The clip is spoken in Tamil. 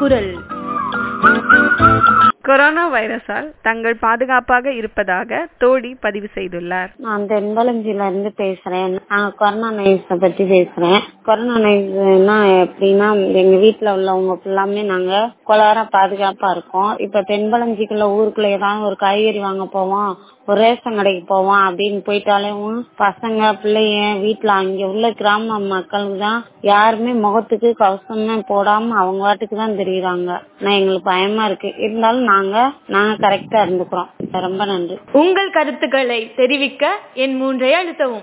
குரல் கொரோனா வைரஸால் தங்கள் பாதுகாப்பாக இருப்பதாக தோழி பதிவு செய்துள்ளார் நான் தென்பலஞ்சில இருந்து பேசுறேன் நான் கொரோனா நைட்ஸ பத்தி பேசுறேன் கொரோனா நைட்ஸ்னா எப்படின்னா எங்க வீட்டுல உள்ளவங்க ஃபுல்லாமே நாங்க கொலாரா பாதுகாப்பா இருக்கோம் இப்ப தென்பலஞ்சிக்குள்ள ஊருக்குள்ள ஏதாவது ஒரு காய்கறி வாங்க போவோம் ஒரு ரேஷன் கடைக்கு போவோம் அப்படின்னு போயிட்டாலே பசங்க பிள்ளைங்க வீட்டுல அங்க உள்ள கிராம மக்களுக்கு தான் யாருமே முகத்துக்கு கவசமே போடாம அவங்க வாட்டுக்கு தான் தெரியுறாங்க நான் எங்களுக்கு பயமா இருக்கு இருந்தாலும் நாங்க நாங்க கரெக்டா இருந்துக்கிறோம் ரொம்ப நன்றி உங்கள் கருத்துக்களை தெரிவிக்க என் மூன்றை அழுத்தவும்